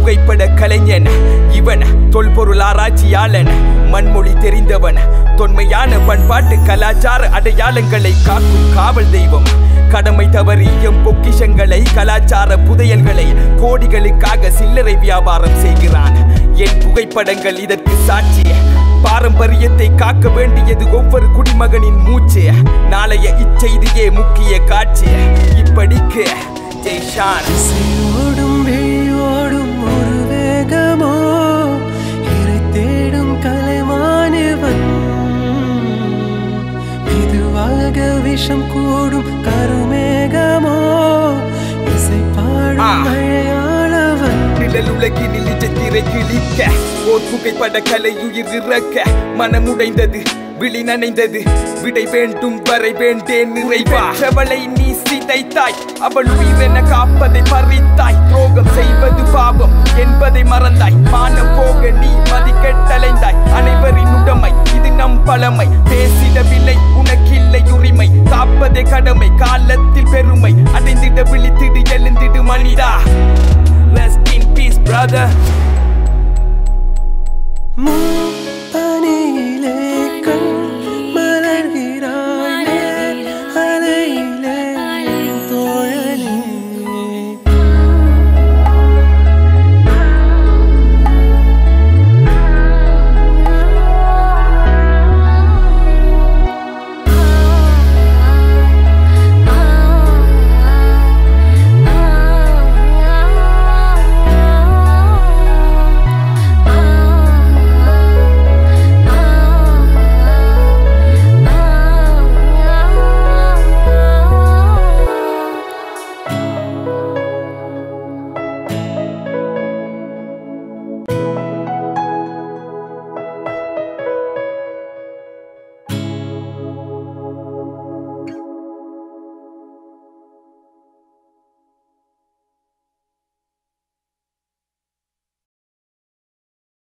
புகைப்பட கலைஞன் இவன் தொல்பொருள் ஆராய்ச்சியாளன் மண்மொழி தெரிந்தவன் தொன்மையான பண்பாட்டு கலாச்சார அடையாளங்களை காக்கும் காவல் தெய்வம் கடமை தவறியும் பொக்கிஷங்களை கலாச்சார புதையல்களை கோடிகளுக்காக சில்லறை வியாபாரம் செய்கிறான் என் புகைப்படங்கள் இதற்கு சாட்சி பாரம்பரியத்தை காக்க வேண்டியது ஒவ்வொரு குடிமகனின் மூச்சு நாளைய இச்செய்தியே முக்கிய காட்சி இப்படிக்கு ஜெய்ஷான் ஓடும் வெளியோடும் ஒரு வேகமோ இறை தேடும் கலைமானவன் மெதுவாக விஷம் கூடும் கருமேகமோ இசை ஆ. பாடும் மழையாளவன் நிழல் உலகினில் நிஜத்திரை கிழிக்க ஓர் புகைப்பட கலை உயிர் இறக்க மனமுடைந்தது விழி நனைந்தது விடை வேண்டும் வரை வேண்டேன் நிறைவேற்றவளை நீ சிதைத்தாய் அவள் உயிரென காப்பதை பறித்தாய் துரோகம் செய்வது பாவம் என்பதை மறந்தாய் மானம் போக நீ மதிக்கெட்டலைந்தாய் அனைவரின் உடைமை இது நம் பழமை பேசிடவில்லை உனக்கில்லை உரிமை காப்பதே கடமை காலத்தில் பெருமை அடைந்திட விழித்திடு எழுந்திடு மனிதா Rest in peace, brother. மூ